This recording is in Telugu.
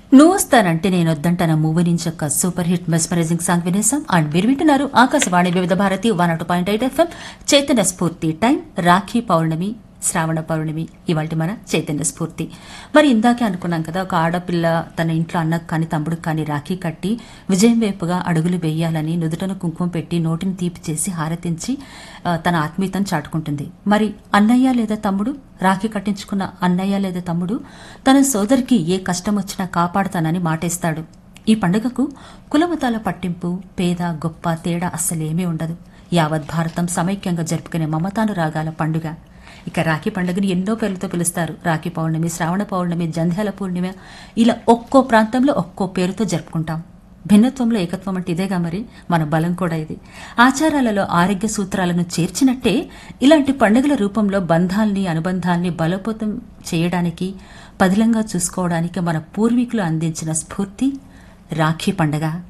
నువ్వు వస్తానంటే నేను వద్దంటాన మూవీ నుంచి ఒక సూపర్ హిట్ మెస్మరైజింగ్ సాంగ్ వినేసాం అండ్ మీరు వింటున్నారు ఆకాశవాణి వివిధ భారతి వన్ అటు point eight FM Chaitanya Sphoorthi time Rakhi పౌర్ణమి శ్రావణ పౌర్ణమి ఇవాళ మన చైతన్య స్ఫూర్తి మరి ఇందాకే అనుకున్నాం కదా ఒక ఆడపిల్ల తన ఇంట్లో అన్నకు కానీ తమ్ముడికి కానీ రాఖీ కట్టి విజయం వైపుగా అడుగులు వేయాలని నుదుటను కుంకుమ పెట్టి నోటిని తీపి చేసి హారతించి ఆ, తన ఆత్మీయతను చాటుకుంటుంది మరి అన్నయ్య లేదా తమ్ముడు రాఖీ కట్టించుకున్న అన్నయ్య లేదా తమ్ముడు తన సోదరికి ఏ కష్టం వచ్చినా కాపాడుతానని మాటేస్తాడు ఈ పండుగకు కులమతాల పట్టింపు పేద గొప్ప తేడా అస్సలేమీ ఉండదు యావత్ భారతం సమైక్యంగా జరుపుకునే మమతానురాగాల పండుగ ఇక రాఖీ పండుగని ఎన్నో పేర్లతో పిలుస్తారు రాఖీ పౌర్ణమి శ్రావణ పౌర్ణమి జంధ్యాల పూర్ణిమ ఇలా ఒక్కో ప్రాంతంలో ఒక్కో పేరుతో జరుపుకుంటాం భిన్నత్వంలో ఏకత్వం అంటే ఇదేగా మరి మన బలం కూడా ఇది ఆచారాలలో ఆరోగ్య సూత్రాలను చేర్చినట్టే ఇలాంటి పండుగల రూపంలో బంధాల్ని అనుబంధాల్ని బలోపేతం చేయడానికి పదిలంగా చూసుకోవడానికి మన పూర్వీకులు అందించిన స్ఫూర్తి రాఖీ పండగ